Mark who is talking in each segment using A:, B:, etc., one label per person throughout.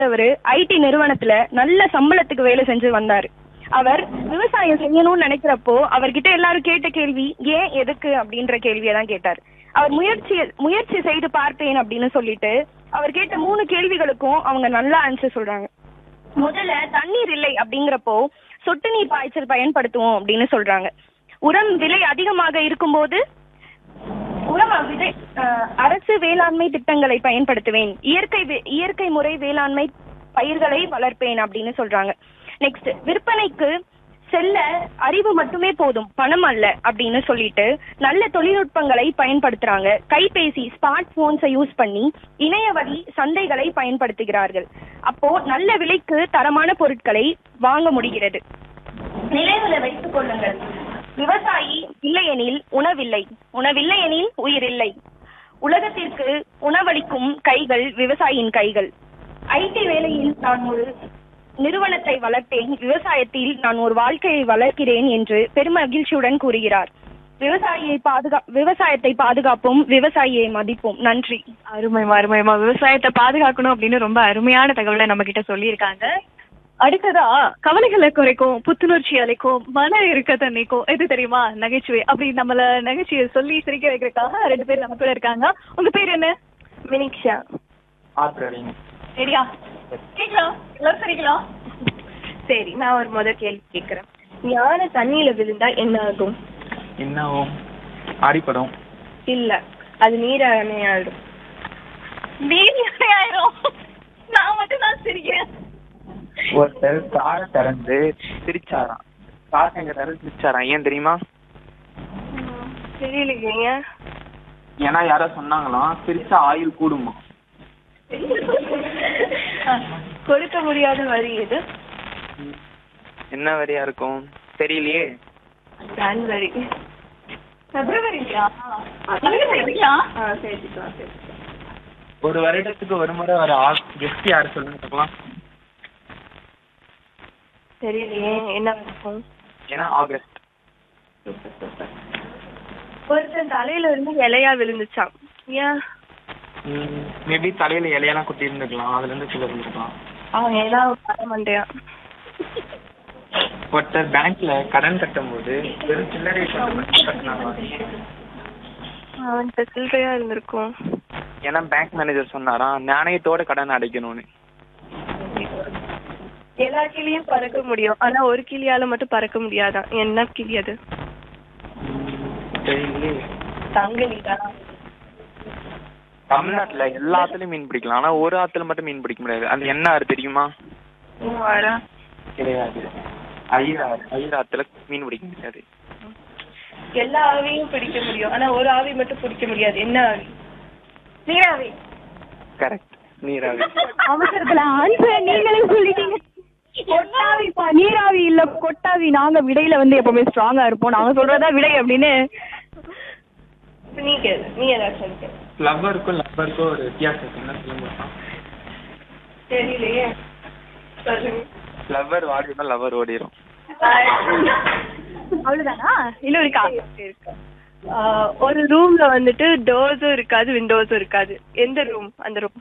A: அவரு ஐடி நிறுவனத்துல நல்ல சம்பளத்துக்கு வேலை செஞ்சு வந்தாரு அவர் விவசாயம் செய்யணும்னு நினைக்கிறப்போ அவர்கிட்ட எல்லாரும் கேட்ட கேள்வி ஏன் எதுக்கு அப்படின்ற கேள்வியை தான் கேட்டார் அவர் முயற்சி முயற்சி செய்து பார்ப்பேன் அப்படின்னு சொல்லிட்டு அவர் கேட்ட மூணு கேள்விகளுக்கும் அவங்க நல்லா ஆன்சர் சொல்றாங்க முதல்ல தண்ணீர் இல்லை அப்படிங்கிறப்போ சொட்டு நீர் பாய்ச்சல் பயன்படுத்துவோம் அப்படின்னு சொல்றாங்க உரம் விலை அதிகமாக இருக்கும்போது உரம் விதை அஹ், அரசு வேளாண்மை திட்டங்களை பயன்படுத்துவேன் இயற்கை வே- இயற்கை முறை வேளாண்மை பயிர்களை வளர்ப்பேன் அப்படின்னு சொல்றாங்க நெக்ஸ்ட் விற்பனைக்கு செல்ல அறிவு மட்டுமே போதும் பணம் அல்ல அப்படின்னு சொல்லிட்டு நல்ல தொழில்நுட்பங்களை பயன்படுத்துறாங்க கைபேசி ஸ்மார்ட் போன்ஸை யூஸ் பண்ணி இணைய வழி சந்தைகளை பயன்படுத்துகிறார்கள் அப்போ நல்ல விலைக்கு தரமான பொருட்களை வாங்க முடிகிறது நினைவுல வைத்துக் கொள்ளுங்கள் விவசாயி இல்லையெனில் உணவில்லை உணவில்லை எனில் உயிரில்லை உலகத்திற்கு உணவளிக்கும் கைகள் விவசாயியின் கைகள் ஐடி வேலையில் நான் ஒரு நிறுவனத்தை வளர்த்தேன் விவசாயத்தில் நான் ஒரு வாழ்க்கையை வளர்க்கிறேன் என்று பெருமகிழ்ச்சியுடன் கூறுகிறார் விவசாயியை பாதுகா விவசாயத்தை பாதுகாப்போம் விவசாயியை மதிப்போம் நன்றி
B: அருமைமா அருமைமா விவசாயத்தை பாதுகாக்கணும் அப்படின்னு ரொம்ப அருமையான தகவலை நம்ம கிட்ட சொல்லியிருக்காங்க அடுத்ததா கவலைகளை குறைக்கும் புத்துணர்ச்சி அளிக்கும் மன இறுக்கத்தை நீக்கும் எது தெரியுமா நகைச்சுவை அப்படி நம்மள நகைச்சுவை சொல்லி சிரிக்க வைக்கிறதுக்காக ரெண்டு பேர் நம்ம கூட இருக்காங்க உங்க பேர் என்ன
A: மினிக்ஷா
C: ஆத்திரவீங்க
B: சரியா கேட்கலாம் எல்லாரும் சரிக்கலாம்
A: சரி நான் ஒரு முதல் கேள்வி கேட்கிறேன் யானை தண்ணியில விழுந்தா என்ன ஆகும்
C: என்ன ஆகும் அடிப்படும்
A: இல்ல அது நீராணையாயிடும்
B: நீர் ஆயிரும் நான் மட்டும் தான் சிரிக்கிறேன்
C: ஒருத்தர் காரை திறந்து சிரிச்சாராம் கார் எங்க திறந்து சிரிச்சாராம் ஏன் தெரியுமா
A: தெரியலைங்க
C: ஏன்னா யாரோ சொன்னாங்களாம் சிரிச்சா ஆயுள் கூடுமா
A: கொடுக்க முடியாத வரி இது
C: என்ன வரியா இருக்கும் தெரியலையே
A: ஜான்வரி
B: பிப்ரவரியா சரிக்கலாம்
A: ஆ சேர்த்துக்கலாம் சரி
C: ஒரு வருடத்துக்கு ஒரு முறை ஒரு கெஸ்ட் யாரு சொல்லுங்க பார்க்கலாம்
A: தெரியலையே என்ன இருக்கும்
C: ஏன்னா ஆகஸ்ட்
A: சூப்பர் சூப்பர் ஒருத்தன் தலையில இருந்து இலையா விழுந்துச்சான் ஏன்
C: மேபி தலையில இலையெல்லாம் குத்தி இருந்துக்கலாம் அதுல இருந்து கீழே இருந்திருக்கலாம்
A: அவன் எல்லாம் வர மாட்டேன்
C: ஒருத்தர் பேங்க்ல கடன் கட்டும்போது வெறும் சில்லறை கொண்டு மட்டும் கட்டினாங்க
A: அவன்கிட்ட சில்லறையா இருந்திருக்கும்
C: ஏன்னா பேங்க் மேனேஜர் சொன்னாராம் நாணயத்தோட கடன் அடைக்கணும்னு
A: எல்லா கிளியும் பறக்க முடியும் ஆனா ஒரு கிளியால மட்டும் பறக்க முடியாதான் என்ன கிளி அது
C: தெரியலையே
A: தங்கலி தான்
C: தமிழ்நாட்டுல எல்லா ஆத்துலயும் மீன் பிடிக்கலாம் ஆனா ஒரு ஆத்துல மட்டும் மீன் பிடிக்க முடியாது அது என்ன ஆறு தெரியுமா கிடையாது ஐராறு ஐராத்துல மீன் பிடிக்க முடியாது
A: எல்லா ஆவியும் பிடிக்க முடியும் ஆனா ஒரு ஆவி மட்டும் பிடிக்க முடியாது என்ன ஆவி நீராவி
C: கரெக்ட் நீராவி
A: அவசரத்துல ஆன்சர் நீங்களே சொல்லிட்டீங்க கொட்டாவிப்பா நீராவி இல்ல கொட்டாவி நாங்க விடையில வந்து எப்பவுமே ஸ்ட்ராங்கா இருப்போம் நாங்க சொல்றதா விடை அப்படின்னு நீங்க நீ ஏதாச்சும் சொல்லுங்க
C: லவ்வருக்கும் லவ்வருக்கும் ஒரு வித்தியாசம் இருக்கு என்ன சொல்லுங்க
A: தெரியலையே சொல்லுங்க
C: லவ்வர் ஓடிடும் லவ்வர் ஓடிடும்
B: அவ்வளவுதானா இன்னும் இருக்கா
A: இருக்கா ஆஹ் ஒரு ரூம்ல வந்துட்டு டோர்ஸும் இருக்காது விண்டோஸும் இருக்காது எந்த ரூம் அந்த ரூம்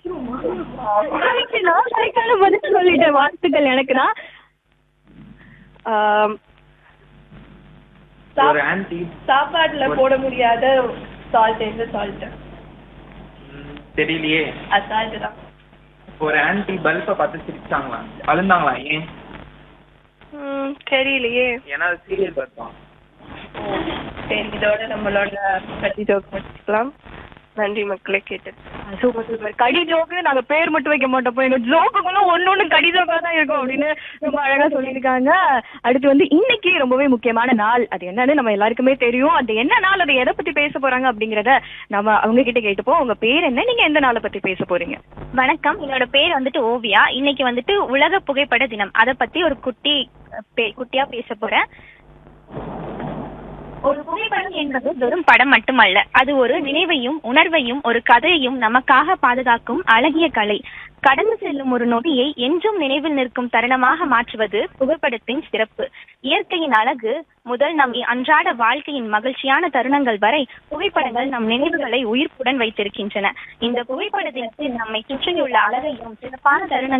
B: நான் சரிக்கான பதில் சொல்லிட்டேன் வாழ்த்துக்கள் எனக்கு நான்
C: ஒரு ஆன்டி
A: சாப்பாட்டுல போட முடியாத சால்ட் எந்த சால்ட்
C: தெரியலையே
A: அசால்ட் தான்
C: ஒரு ஆன்டி பல்பை பார்த்து சிரிச்சாங்களாம் அழுந்தாங்களா ஏன்
A: ம், தெரியலையே
C: ஏன்னா அது சீரியல் பார்த்தான்
A: சரி இதோட நம்மளோட கட்டி ஜோக் முடிச்சுக்கலாம் நன்றி மக்களை கேட்டது
B: சூப்பர் சூப்பர் கடி ஜோக்கு நாங்க பேர் மட்டும் வைக்க மாட்டோம் எங்க ஜோக்குகளும் ஒன்னொன்னு கடி ஜோக்கா தான் இருக்கும் அப்படின்னு ரொம்ப அழகா சொல்லியிருக்காங்க அடுத்து வந்து இன்னைக்கு ரொம்பவே முக்கியமான நாள் அது என்னன்னு நம்ம எல்லாருக்குமே தெரியும் அது என்ன நாள் அதை எதை பத்தி பேச போறாங்க அப்படிங்கறத நம்ம அவங்க கிட்ட கேட்டுப்போம் உங்க பேர் என்ன நீங்க எந்த நாளை பத்தி பேச போறீங்க
D: வணக்கம் என்னோட பேர் வந்துட்டு ஓவியா இன்னைக்கு வந்துட்டு உலக புகைப்பட தினம் அத பத்தி ஒரு குட்டி அஹ், பே- குட்டியா பேச போறேன் ஒரு புகைப்படம் என்பது வெறும் படம் மட்டுமல்ல அது ஒரு நினைவையும் உணர்வையும் ஒரு கதையையும் நமக்காக பாதுகாக்கும் அழகிய கலை கடந்து செல்லும் ஒரு நொடியை என்றும் நினைவில் நிற்கும் தருணமாக மாற்றுவது புகைப்படத்தின் சிறப்பு இயற்கையின் அழகு முதல் நம் அன்றாட வாழ்க்கையின் மகிழ்ச்சியான தருணங்கள் வரை புகைப்படங்கள் நம் நினைவுகளை உயிர்ப்புடன் வைத்திருக்கின்றன இந்த புகைப்பட தினத்தில் நம்மை சுற்றியுள்ள அழகையும் சிறப்பான தருணங்கள்